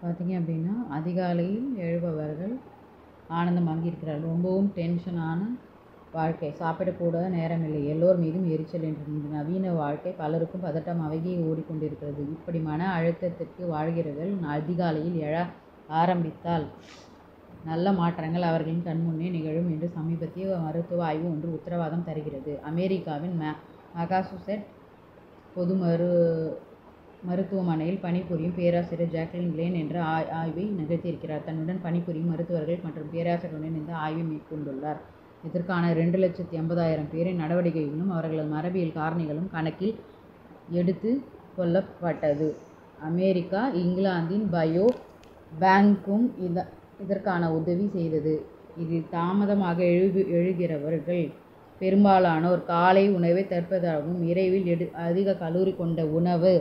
பார்த்தீங்க அப்படின்னா அதிகாலையில் எழுபவர்கள் ஆனந்தமாக இருக்கிறார்கள் ரொம்பவும் டென்ஷனான வாழ்க்கை சாப்பிடக்கூட நேரமில்லை எல்லோர் மீதும் எரிச்சல் என்ற இந்த நவீன வாழ்க்கை பலருக்கும் பதட்டமாகவே ஓடிக்கொண்டிருக்கிறது இப்படி மன அழுத்தத்திற்கு வாழ்கிறவர்கள் அதிகாலையில் எழ ஆரம்பித்தால் நல்ல மாற்றங்கள் அவர்களின் கண்முன்னே நிகழும் என்று சமீபத்திய மருத்துவ ஆய்வு ஒன்று உத்தரவாதம் தருகிறது அமெரிக்காவின் ம மகாசுசெட் பொது மரு மருத்துவமனையில் பணிபுரியும் பேராசிரியர் ஜாக்லின் கிளேன் என்ற ஆய் ஆய்வை நிகழ்த்தியிருக்கிறார் தன்னுடன் பணிபுரியும் மருத்துவர்கள் மற்றும் பேராசிரியருடன் இந்த ஆய்வை மேற்கொண்டுள்ளார் இதற்கான ரெண்டு லட்சத்தி எண்பதாயிரம் பேரின் நடவடிக்கைகளும் அவர்களது மரபியல் காரணிகளும் கணக்கில் எடுத்து கொள்ளப்பட்டது அமெரிக்கா இங்கிலாந்தின் பயோ பேங்க்கும் இத இதற்கான உதவி செய்தது இதில் தாமதமாக எழுது எழுகிறவர்கள் பெரும்பாலானோர் காலை உணவை தற்பதாகவும் இரவில் எடு அதிக கலோரி கொண்ட உணவு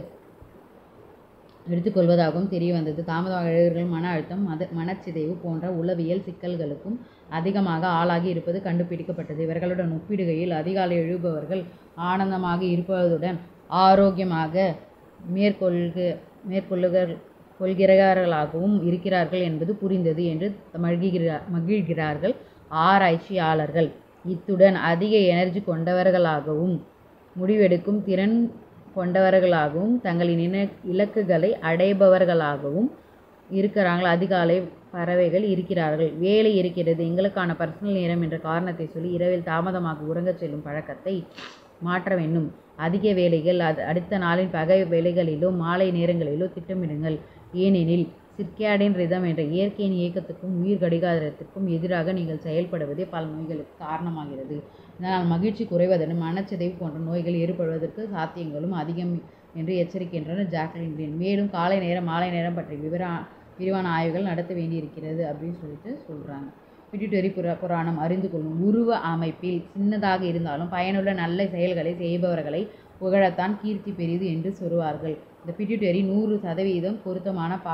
எடுத்துக்கொள்வதாகவும் தெரிய வந்தது தாமதமாக எழுதுகள் மன அழுத்தம் மத மனச்சிதைவு போன்ற உளவியல் சிக்கல்களுக்கும் அதிகமாக ஆளாகி இருப்பது கண்டுபிடிக்கப்பட்டது இவர்களுடன் ஒப்பிடுகையில் அதிகாலை எழுபவர்கள் ஆனந்தமாக இருப்பதுடன் ஆரோக்கியமாக மேற்கொள்க மேற்கொள்ளுகள் கொள்கிறார்களாகவும் இருக்கிறார்கள் என்பது புரிந்தது என்று மகிழ்கிறார் மகிழ்கிறார்கள் ஆராய்ச்சியாளர்கள் இத்துடன் அதிக எனர்ஜி கொண்டவர்களாகவும் முடிவெடுக்கும் திறன் கொண்டவர்களாகவும் தங்களின் இன இலக்குகளை அடைபவர்களாகவும் இருக்கிறார்கள் அதிகாலை பறவைகள் இருக்கிறார்கள் வேலை இருக்கிறது எங்களுக்கான பர்சனல் நேரம் என்ற காரணத்தை சொல்லி இரவில் தாமதமாக உறங்கச் செல்லும் பழக்கத்தை மாற்ற வேண்டும் அதிக வேலைகள் அது அடுத்த நாளின் பகை வேலைகளிலோ மாலை நேரங்களிலோ திட்டமிடுங்கள் ஏனெனில் சிர்கேடின் ரிதம் என்ற இயற்கையின் இயக்கத்துக்கும் உயிர் கடிகாரத்திற்கும் எதிராக நீங்கள் செயல்படுவதே பல நோய்களுக்கு காரணமாகிறது இதனால் மகிழ்ச்சி குறைவதுடன் மனச்சிதைவு போன்ற நோய்கள் ஏற்படுவதற்கு சாத்தியங்களும் அதிகம் என்று எச்சரிக்கின்றனர் ஜாக்லின் கிரீன் மேலும் காலை நேரம் மாலை நேரம் பற்றிய விவர விரிவான ஆய்வுகள் நடத்த வேண்டியிருக்கிறது அப்படின்னு சொல்லிட்டு சொல்கிறாங்க பிடிட்டரி புரா புராணம் அறிந்து கொள்ளும் உருவ அமைப்பில் சின்னதாக இருந்தாலும் பயனுள்ள நல்ல செயல்களை செய்பவர்களை புகழத்தான் கீர்த்தி பெரிது என்று சொல்வார்கள் இந்த பிடிட்டரி நூறு சதவீதம் பொருத்தமான பா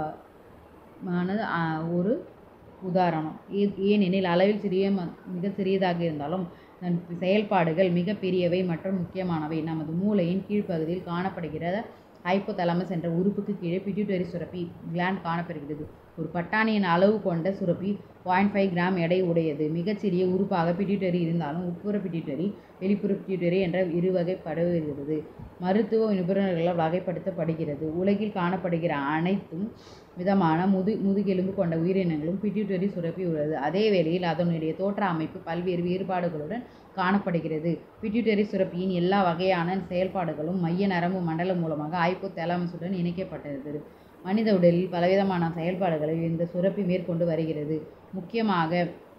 ஆனது ஒரு உதாரணம் ஏ- ஏனெனில் அளவில் சிறிய ம- மிக சிறியதாக இருந்தாலும் தன் செயல்பாடுகள் மிக பெரியவை மற்றும் முக்கியமானவை நமது மூளையின் கீழ்ப்பகுதியில் காணப்படுகிற ஹைப்போதலமஸ் என்ற உறுப்புக்கு கீழே பிட்யூட்டரி சுரப்பி கிளாண்ட் காணப்படுகிறது ஒரு பட்டாணியின் அளவு கொண்ட சுரப்பி பாயிண்ட் ஃபைவ் கிராம் எடை உடையது மிகச்சிறிய உறுப்பாக பிட்யூட்டரி இருந்தாலும் உட்புற பிட்யூட்டரி வெளிப்புற பிட்யூட்டரி என்ற இரு வகைப்படுகிறது மருத்துவ நிபுணர்களால் வகைப்படுத்தப்படுகிறது உலகில் காணப்படுகிற அனைத்தும் விதமான முது முதுகெலும்பு கொண்ட உயிரினங்களும் பிட்யூட்டரி சுரப்பி உள்ளது அதே வேளையில் அதனுடைய தோற்ற அமைப்பு பல்வேறு வேறுபாடுகளுடன் காணப்படுகிறது பிட்யூட்டரி சுரப்பியின் எல்லா வகையான செயல்பாடுகளும் மைய நரம்பு மண்டலம் மூலமாக ஹைப்போதேலமஸுடன் இணைக்கப்பட்டது மனித உடலில் பலவிதமான செயல்பாடுகளை இந்த சுரப்பி மேற்கொண்டு வருகிறது முக்கியமாக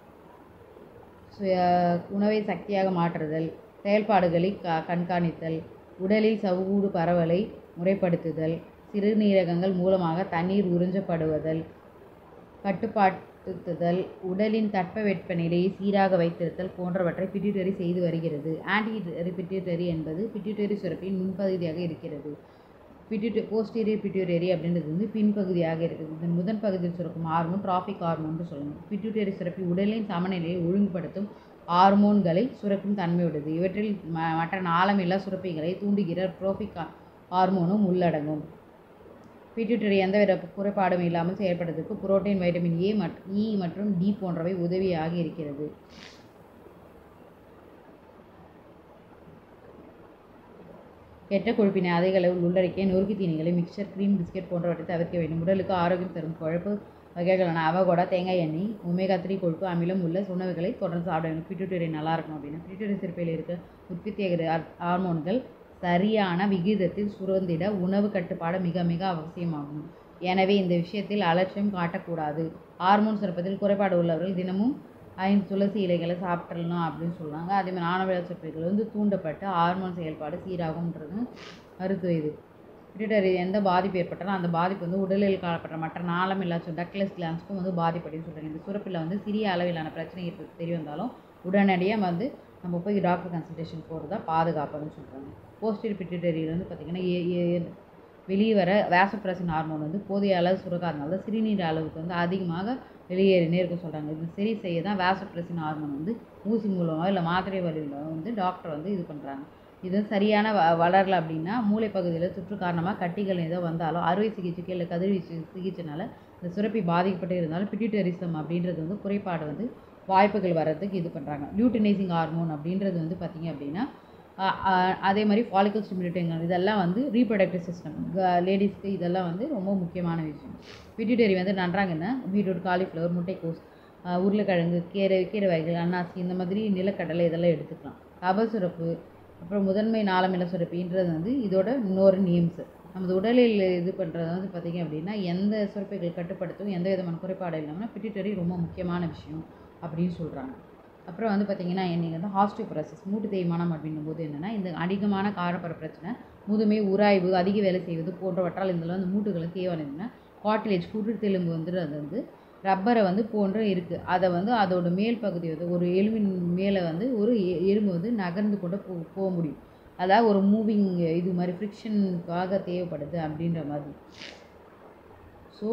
சுய- உணவை சக்தியாக மாற்றுதல் செயல்பாடுகளை க கண்காணித்தல் உடலில் சவ்வூடு பரவலை முறைப்படுத்துதல் சிறுநீரகங்கள் மூலமாக தண்ணீர் உறிஞ்சப்படுவதல் கட்டுப்பாட்டுதல் உடலின் தட்பவெட்ப நிலையை சீராக வைத்திருத்தல் போன்றவற்றை பிட்யூட்டரி செய்து வருகிறது ஆன்டி பிட்யூட்டரி என்பது பிட்யூட்டரி சுரப்பியின் முன்பகுதியாக இருக்கிறது பிட்யூட்ட போஸ்டீரியர் பிட்யூட்டரி அப்படின்றது வந்து பின்பகுதியாக இருக்குது இதன் முதன் பகுதியில் சுரக்கும் ஹார்மோன் டிராஃபிக் ஹார்மோன் சொல்லணும் பிட்யூட்டரி சுரப்பி உடலின் சமநிலையை ஒழுங்குபடுத்தும் ஹார்மோன்களை சுரக்கும் தன்மையுடையது இவற்றில் ம மற்ற நாளமில்லா சுரப்பிகளை தூண்டுகிற ட்ரோபிக் ஹார்மோனும் உள்ளடங்கும் பிட்யூட்டரி எந்தவித குறைபாடும் இல்லாமல் செயல்படுவதற்கு புரோட்டீன் வைட்டமின் ஏ மற்றும் இ மற்றும் டி போன்றவை உதவியாக இருக்கிறது கெட்ட கொழுப்பினை அதிக அளவில் உள்ளடக்கிய நொறுக்கு தீனிகளை மிக்சர் க்ரீம் பிஸ்கெட் போன்றவற்றை தவிர்க்க வேண்டும் உடலுக்கு ஆரோக்கியம் தரும் கொழுப்பு வகைகளான அவகோடா தேங்காய் எண்ணெய் ஒமேகா த்ரீ கொழுப்பு அமிலம் உள்ள உணவுகளை தொடர்ந்து சாப்பிட வேண்டும் பிட்யூட்டரி நல்லா இருக்கணும் அப்படின்னா பிட்யூட்டரி சிறப்பில் இருக்க உற்பத்தியாகிற ஹார்- ஹார்மோன்கள் சரியான விகிதத்தில் சுரந்திட உணவு கட்டுப்பாடு மிக மிக அவசியமாகும் எனவே இந்த விஷயத்தில் அலட்சியம் காட்டக்கூடாது ஹார்மோன் சுரப்பதில் குறைபாடு உள்ளவர்கள் தினமும் ஐந்து துளசி இலைகளை சாப்பிட்றலாம் அப்படின்னு சொல்கிறாங்க அதே மாதிரி ஆணவ சுரப்பிகள் வந்து தூண்டப்பட்டு ஹார்மோன் செயல்பாடு சீராகும்ன்றது மருத்துவ இது பிடிட்டரி எந்த பாதிப்பு ஏற்பட்டாலும் அந்த பாதிப்பு வந்து உடலில் காணப்படுற மற்ற நாளம் இல்லாத டக்லஸ் கிளான்ஸ்க்கும் வந்து பாதிப்படையும் சொல்கிறாங்க இந்த சுரப்பில் வந்து சிறிய அளவிலான பிரச்சனை இருப்பது தெரிய வந்தாலும் உடனடியாக வந்து நம்ம போய் டாக்டர் கன்சல்டேஷன் போகிறது தான் பாதுகாப்புன்னு சொல்கிறாங்க போஸ்டீர் பிட்யூட்டரியில் வந்து பார்த்திங்கன்னா ஏ ஏ- வெளியே வர வேசப்ரசின் ஹார்மோன் வந்து போதிய அளவு சுரக்காதனால தான் சிறுநீர் அளவுக்கு வந்து அதிகமாக வெளியேறினே இருக்க சொல்கிறாங்க இது சரி செய்ய தான் வேசப்ரசின் ஹார்மோன் வந்து ஊசி மூலமாக இல்லை மாத்திரை வழியில் வந்து டாக்டர் வந்து இது பண்ணுறாங்க இது சரியான வ வளரல அப்படின்னா மூளை பகுதியில் தொற்று காரணமாக கட்டிகள் ஏதோ வந்தாலும் அறுவை சிகிச்சைக்கு இல்லை கதிர்வீச்சு சிகிச்சைனால இந்த சுரப்பி பாதிக்கப்பட்டு இருந்தாலும் பிட்யூட்டரிசம் அப்படின்றது வந்து குறைபாடு வந்து வாய்ப்புகள் வர்றதுக்கு இது பண்ணுறாங்க லியூட்டினைசிங் ஹார்மோன் அப்படின்றது வந்து பார்த்திங்க அப்படின்னா அ- அ- அதே மாதிரி ஃபாலிக்கல் ஸ்டிமுலேட்டிங் இதெல்லாம் வந்து ரீப்ரொடக்டிவ் சிஸ்டம் லேடிஸ்க்கு இதெல்லாம் வந்து ரொம்ப முக்கியமான விஷயம் பிட்யூட்டரி வந்து நன்றாங்கன்னா பீட்ரூட் காலிஃப்ளவர் முட்டைக்கோஸ் அஹ் உருளைக்கிழங்கு கீரை கீரை வகைகள் அன்னாசி இந்த மாதிரி நிலக்கடலை இதெல்லாம் எடுத்துக்கலாம் கப சுரப்பு அப்புறம் முதன்மை நாளமில சுரப்பின்றது வந்து இதோட இன்னொரு நேம்ஸு நமது உடலில் இது பண்ணுறது வந்து பார்த்திங்க அப்படின்னா எந்த சுரப்பிகள் கட்டுப்படுத்தும் எந்த விதமான குறைபாடு இல்லாமல் பிட்யூட்டரி ரொம்ப முக்கியமான விஷயம் அப்படின்னு சொல்கிறாங்க அப்புறம் வந்து பார்த்திங்கன்னா இன்றைக்கி வந்து ஹாஸ்டியோபரசிஸ் மூட்டு தேய்மானம் அப்படின்னும் போது என்னென்னா இந்த அதிகமான காரப்பர பிரச்சனை முதுமை உராய்வு அதிக வேலை செய்வது போன்றவற்றால் இதில் வந்து மூட்டுகளுக்கு தேவையானதுன்னா காட்டிலேஜ் குருத்தெலும்பு வந்து அது வந்து ரப்பரை வந்து போன்று இருக்குது அதை வந்து அதோட மேல் பகுதி வந்து ஒரு எலும்பின் மேலே வந்து ஒரு எ- எலும்பு வந்து நகர்ந்து கொண்டு போ போக முடியும் அதாவது ஒரு மூவிங் இது மாதிரி ஃப்ரிக்ஷனுக்காக தேவைப்படுது அப்படின்ற மாதிரி ஸோ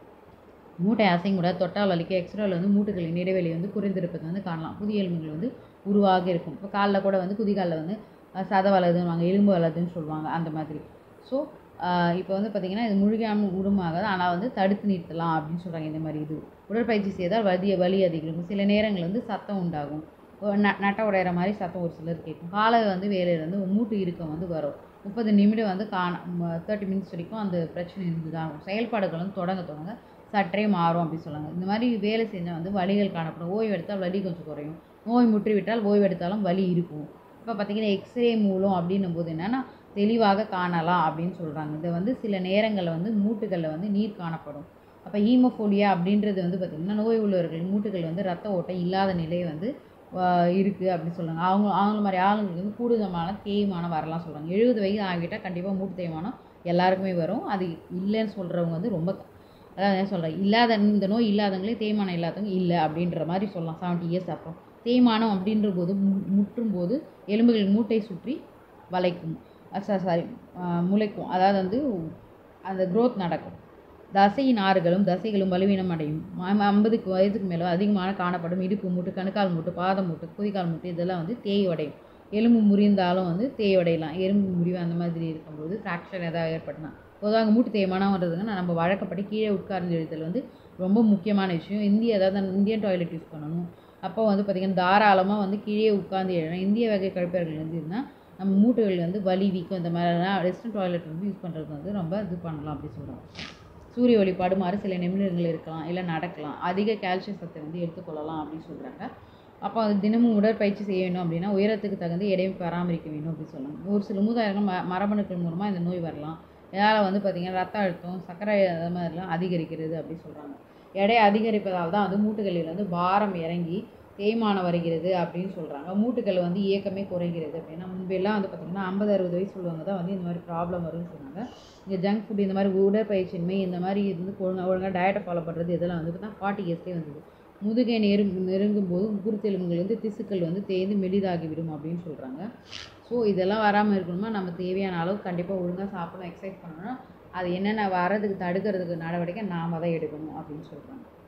மூட்டை அசைங்கூடாது தொட்டால் வலிக்க எக்ஸ்ட்ராவில் வந்து மூட்டுகளின் இடைவெளி வந்து குறைந்திருப்பது வந்து காணலாம் புதிய எலும்புகள் வந்து உருவாக இருக்கும் இப்போ காலில் கூட வந்து குதிகாலில் வந்து அஹ், சதை வளருதுன்னு எலும்பு வளருதுன்னு சொல்லுவாங்க அந்த மாதிரி ஸோ இப்போ வந்து பார்த்திங்கன்னா இது முழுகாமல் உருமாகாது ஆனால் வந்து தடுத்து நிறுத்தலாம் அப்படின்னு சொல்கிறாங்க இந்த மாதிரி இது உடற்பயிற்சி செய்தால் வலி வலி அதிகரிக்கும் சில நேரங்கள் வந்து சத்தம் உண்டாகும் ஒரு ந நட்டை உடையிற மாதிரி சத்தம் ஒரு சிலர் கேட்கும் காலை வந்து வேலையில் வந்து மூட்டு இறுக்கம் வந்து வரும் முப்பது நிமிடம் வந்து காண தேர்ட்டி மினிட்ஸ் வரைக்கும் அந்த பிரச்சனை இருந்து தான் இருக்கும் செயல்பாடுகள் வந்து தொடங்க தொடங்க சற்றே மாறும் அப்படின்னு சொல்லுவாங்க இந்த மாதிரி வேலை செஞ்சால் வந்து வலிகள் காணப்படும் ஓய்வு எடுத்தால் வலி கொஞ்சம் குறையும் நோய் முற்றி விட்டால் ஓய்வு எடுத்தாலும் வலி இருக்கும் இப்போ பார்த்தீங்கன்னா எக்ஸ்ரே மூலம் அப்படின்னும் போது என்னென்னா தெளிவாக காணலாம் அப்படின்னு சொல்கிறாங்க இது வந்து சில நேரங்களில் வந்து மூட்டுகளில் வந்து நீர் காணப்படும் அப்போ ஹீமோஃபோலியா அப்படின்றது வந்து பார்த்திங்கன்னா நோய் உள்ளவர்கள் மூட்டுகள் வந்து ரத்த ஓட்டம் இல்லாத நிலை வந்து இருக்குது அப்படின்னு சொல்லுவாங்க அவங்க அவங்க மாதிரி ஆளுங்களுக்கு வந்து கூடுதலான தேய்மானம் வரலாம் சொல்கிறாங்க எழுபது வயது ஆகிட்டால் கண்டிப்பாக மூட்டு தேய்மானம் எல்லாருக்குமே வரும் அது இல்லைன்னு சொல்கிறவங்க வந்து ரொம்ப அதாவது என்ன சொல்கிறேன் இல்லாத இந்த நோய் இல்லாதவங்களே தேய்மானம் இல்லாதவங்க இல்லை அப்படின்ற மாதிரி சொல்லலாம் செவன்ட்டி இயர்ஸ் அப்புறம் தேய்மானம் அப்படின்ற போது மு- முற்றும் போது எலும்புகள் மூட்டை சுற்றி வளைக்கும் சாரி முளைக்கும் அதாவது வந்து அந்த growth நடக்கும் தசையின் ஆறுகளும் தசைகளும் பலவீனம் அடையும் ம- ஐம்பதுக்கு வயதுக்கு மேலே அதிகமான காணப்படும் இடுப்பு மூட்டு கணுக்கால் மூட்டு பாதம் மூட்டு குதிகால் மூட்டு இதெல்லாம் வந்து தேய்வடையும் எலும்பு முறிந்தாலும் வந்து தேய்வடையலாம் எலும்பு முறிவு அந்த மாதிரி இருக்கும்போது ஃப்ராக்சர் ஏதாவது ஏற்பட்டுனா பொதுவாக மூட்டு தேய்மானம் வர்றதுன்னா நம்ம வழக்கப்படி கீழே உட்கார்ந்து எழுதல் வந்து ரொம்ப முக்கியமான விஷயம் இந்திய அதாவது இந்தியன் டாய்லெட் யூஸ் பண்ணணும் அப்போ வந்து பார்த்திங்கன்னா தாராளமாக வந்து கீழே உட்கார்ந்து எழுதணும் இந்திய வகை கழிப்பறைகள் இருந்ததுன்னா நம்ம மூட்டுகள் வந்து வலி வீக்கம் இந்த மாதிரிலாம் வெஸ்டர்ன் டாய்லெட் வந்து யூஸ் பண்ணுறது வந்து ரொம்ப இது பண்ணலாம் அப்படி சொல்கிறாங்க சூரிய ஒளி படுமாறு சில நிமிடங்கள் இருக்கலாம் இல்லை நடக்கலாம் அதிக கால்சியம் சத்தை வந்து எடுத்துக்கொள்ளலாம் அப்படின்னு சொல்கிறாங்க அப்போ அது தினமும் உடற்பயிற்சி செய்ய வேண்டும் அப்படின்னா உயரத்துக்கு தகுந்த எடையை பராமரிக்க வேண்டும் அப்படின்னு சொல்லுவாங்க ஒரு சில மூதாயிரங்கள் ம மரபணுக்கள் மூலமாக இந்த நோய் வரலாம் இதனால் வந்து பார்த்திங்கன்னா ரத்த அழுத்தம் சர்க்கரை அது மாதிரிலாம் அதிகரிக்கிறது அப்படின்னு சொல்கிறாங்க எடை அதிகரிப்பதால் தான் வந்து மூட்டுகளில் வந்து பாரம் இறங்கி தேய்மானம் வருகிறது அப்படின்னு சொல்கிறாங்க மூட்டுகள் வந்து இயக்கமே குறைகிறது அப்படின்னா முன்பெல்லாம் வந்து பார்த்திங்கன்னா ஐம்பது அறுபது வயசு உள்ளவங்க தான் வந்து இந்த மாதிரி ப்ராப்ளம் வரும்னு சொன்னாங்க இந்த ஜங்க் ஃபுட் இந்த மாதிரி உடற்பயிற்சியின்மை இந்த மாதிரி இருந்து ஒழுங்காக ஒழுங்காக டயட்டை ஃபாலோ பண்ணுறது இதெல்லாம் வந்து பார்த்தா ஃபார்ட்டி இயர்ஸ்லேயே வந்தது முதுகை நெருங்கு நெருங்கும் போது குருத்தெலும்புகள் வந்து திசுக்கள் வந்து தேய்ந்து மெலிதாகிவிடும் அப்படின்னு சொல்கிறாங்க ஸோ இதெல்லாம் வராமல் இருக்கணுமா நம்ம தேவையான அளவு கண்டிப்பாக ஒழுங்காக சாப்பிடணும் எக்ஸசைஸ் பண்ணணும் அது என்னென்ன வரதுக்கு தடுக்கிறதுக்கு நடவடிக்கை நாம தான் எடுக்கணும் அப்படின்னு சொல்கிறாங்க